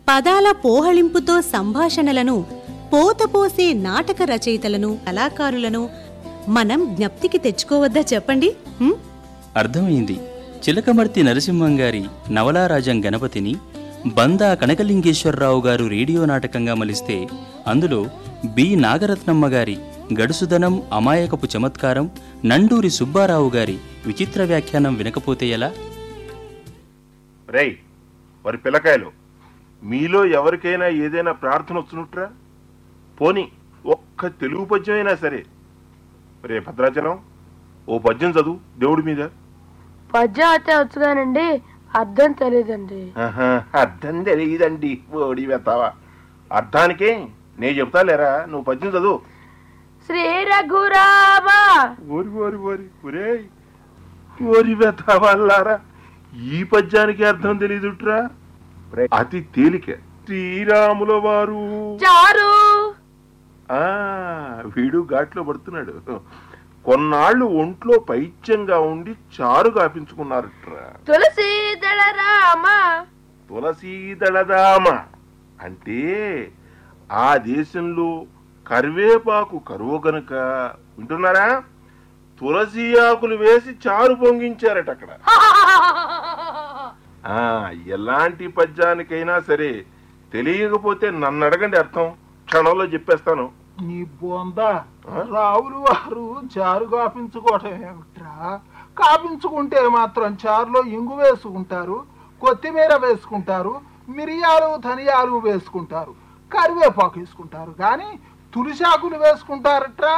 పదాల పోహళింపుతో సంభాషణలను పోతపోసే నాటక రచయితలను కళాకారులను మనం జ్ఞప్తికి తెచ్చుకోవద్దా చెప్పండి హ్మ్? అర్థమైంది చిలకమర్తి నరసింహం గారి నవలారాజం గణపతిని బందా కనకలింగేశ్వరరావు గారు రేడియో నాటకంగా మలిస్తే అందులో బి నాగరత్నమ్మ గారి గడుసుదనం అమాయకపు చమత్కారం నండూరి సుబ్బారావు గారి విచిత్ర వ్యాఖ్యానం వినకపోతే ఎలా రేయ్ వారి పిల్లకాయలు మీలో ఎవరికైనా ఏదైనా ప్రార్థన వచ్చినట్రా పోని ఒక్క తెలుగు పద్యం అయినా సరే రే భద్రాచలం ఓ పద్యం చదువు దేవుడి మీద పద్యం అయితే వచ్చుగానండి అర్థం తెలియదండి ఆహా, అర్థం తెలియదండి ఓడి వెతావా అర్థానికే నేను చెప్తా లేరా నువ్వు పద్యం చదువు శ్రీ రఘురామ ఓరి ఓరి ఓరి ఒరేయ్ ఓరి వెతావాళ్ళారా ఈ పద్యానికి అర్థం తెలియదుట్రా అతి తేలిక శ్రీరాముల వారు చారు ఆ వీడు ఘాట్లో పడుతున్నాడు కొన్నాళ్ళు ఒంట్లో పైత్యంగా ఉండి చారు కాపించుకున్నారట్రా తులసి దళ రామ తులసీదళదామ అంటే ఆ దేశంలో కరివేపాకు కరువు గనుక వింటున్నారా తులసి ఆకులు వేసి చారు పొంగించారట అక్కడ ఆ ఎలాంటి పద్యానికైనా సరే తెలియకపోతే నన్ను అడగండి అర్థం క్షణంలో చెప్పేస్తాను నీ బొందా రావులు వారు చారు కాపించుకోవటం ఏమిట్రా కాపించుకుంటే మాత్రం చారులో ఇంగు వేసుకుంటారు కొత్తిమీర వేసుకుంటారు మిరియాలు ధనియాలు వేసుకుంటారు కరివేపాకు వేసుకుంటారు కానీ తులసాకులు వేసుకుంటారట్రా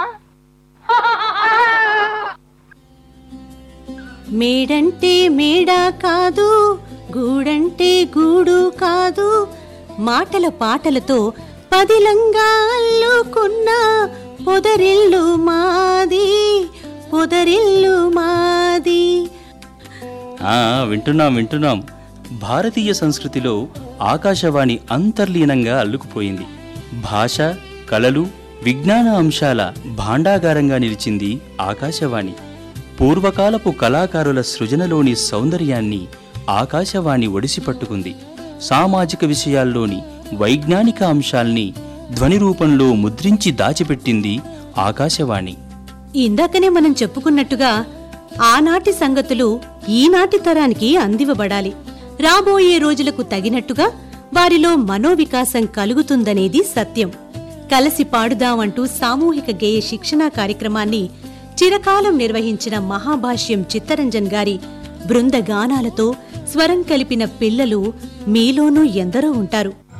మేడంటే మేడ కాదు గూడంటే గూడు కాదు మాటల పాటలతో పదిలంగా అల్లుకున్న పొదరిల్లు మాది పొదరిల్లు మాది ఆ వింటున్నాం వింటున్నాం భారతీయ సంస్కృతిలో ఆకాశవాణి అంతర్లీనంగా అల్లుకుపోయింది భాష కళలు విజ్ఞాన అంశాల భాండాగారంగా నిలిచింది ఆకాశవాణి పూర్వకాలపు కళాకారుల సృజనలోని సౌందర్యాన్ని ఆకాశవాణి ఒడిసి పట్టుకుంది సామాజిక విషయాల్లోని వైజ్ఞానిక అంశాల్ని ధ్వని రూపంలో ముద్రించి దాచిపెట్టింది ఆకాశవాణి ఇందాకనే మనం చెప్పుకున్నట్టుగా ఆనాటి సంగతులు ఈనాటి తరానికి అందివ్వబడాలి రాబోయే రోజులకు తగినట్టుగా వారిలో మనోవికాసం కలుగుతుందనేది సత్యం కలసి పాడుదామంటూ సామూహిక గేయ శిక్షణా కార్యక్రమాన్ని చిరకాలం నిర్వహించిన మహాభాష్యం చిత్తరంజన్ గారి బృంద గానాలతో స్వరం కలిపిన పిల్లలు మీలోనూ ఎందరో ఉంటారు